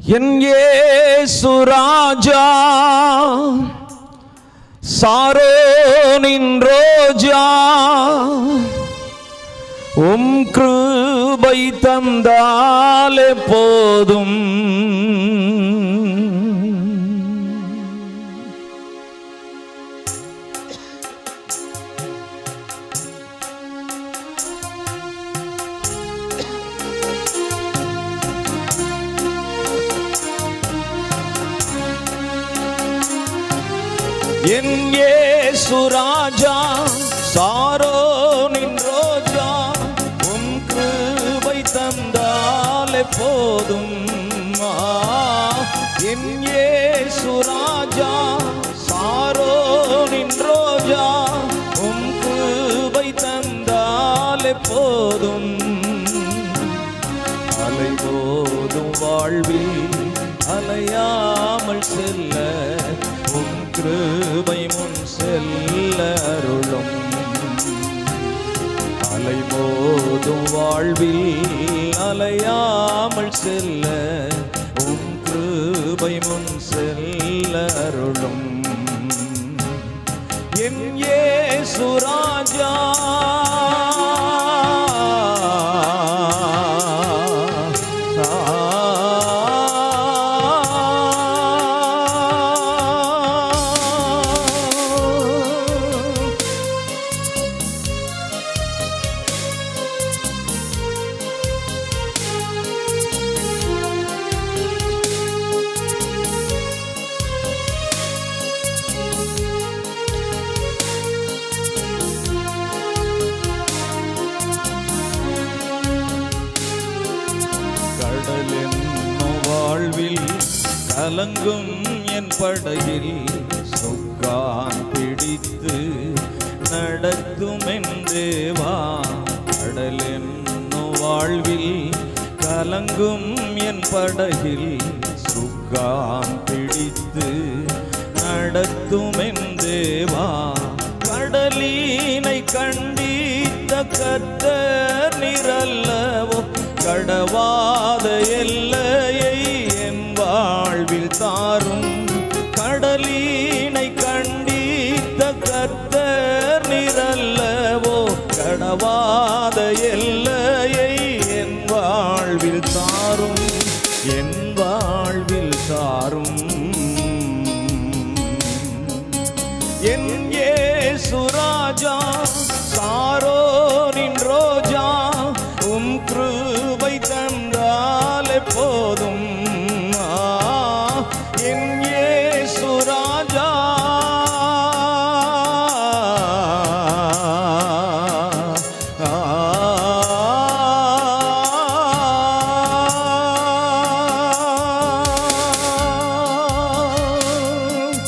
என் ஏசு ராஜா சாரோனின் ரோஜா உம் கிருபை தந்தாலே போதும் என் ஏசு ராஜா சாரோனின் ரோஜா உம் கிருபை தந்தாலே போதும் ஆ, என் ஏசு ராஜா சாரோனின் ரோஜா உம் கிருபை தந்தாலே போதும் அலைபோதும் வாழ்வில் அலையாமல் செல்ல உன் கிருபை முன் செல்ல அருளும் அலைபோதும் வாழ்வில் அலையாமல் செல்ல உன் கிருபை முன் செல்ல அருளும் என் ஏசு ராஜா கடல் என்னும் வாழ்வில் கலங்கும் என் படகில் சொக்கான் பிடித்து நடத்தும் என் தேவா கடல் என்னும் வாழ்வில் கலங்கும் என் படகில் சுக்கான் பிடித்து நடத்தும் என் தேவா கடலினை கண்டித்த கத்தர் நிரல்லவோ கடவாத எல்லையை என் வாழ்வில் தாரும் கடலினை கண்டித்த கர்த்தர் நிரல்லவோ கடவாத எல்லையை என் வாழ்வில் தாரும் என் வாழ்வில் தாரும் என் ஏசு ராஜா சாரோனின் ரோஜா உம் கிருபை தந்தாலே போதும் ஆ, என் ஏசு ராஜா ஆ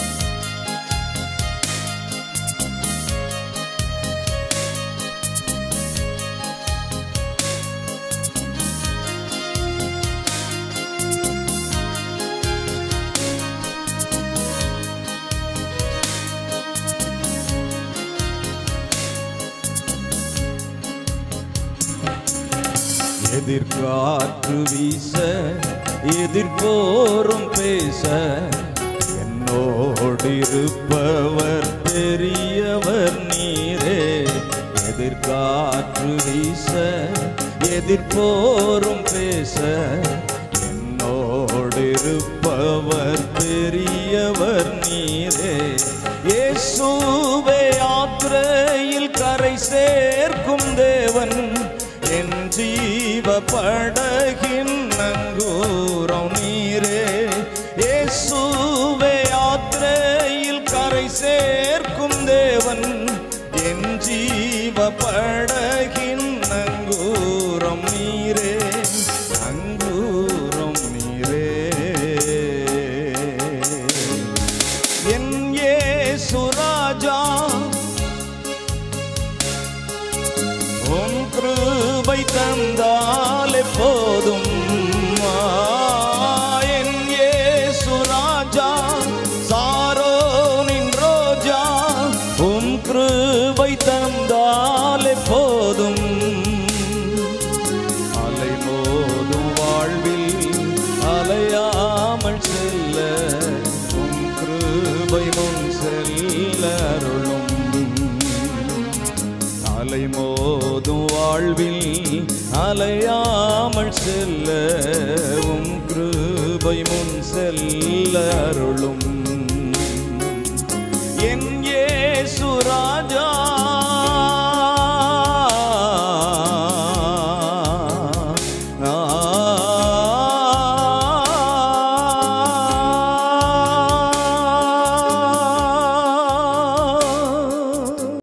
எதிர்காற்று வீச எதிர்போரும் பேச என்னோடு இருப்பவர் பெரியவர் நீரே எதிர்காற்று வீச எதிர்போரும் பேச என்னோடு இருப்பவர் பெரியவர் நீரே இயேசுவே யாத்திரையில் கரை சேர்க்கும் தேவன் என் ஜீவ படகின் நங்கூரம் நீரே இயேசுவே யாத்திரையில் கரை சேர்க்கும் தேவன் என் ஜீவ படகின் நங்கூரம் நீரே நங்கூரம் நீரே என் ஏசு ராஜா உன் கிருபை தந்தாலே போதும் ஆ, என் இயேசு ராஜா சாரோனின் ரோஜா உன் கிருபை தந்தாலே போதும் அலைமோதும் வாழ்வில் அலையாமல் செல்ல உம் கிருபை முன் செல்ல அருளும் என் இயேசு ராஜா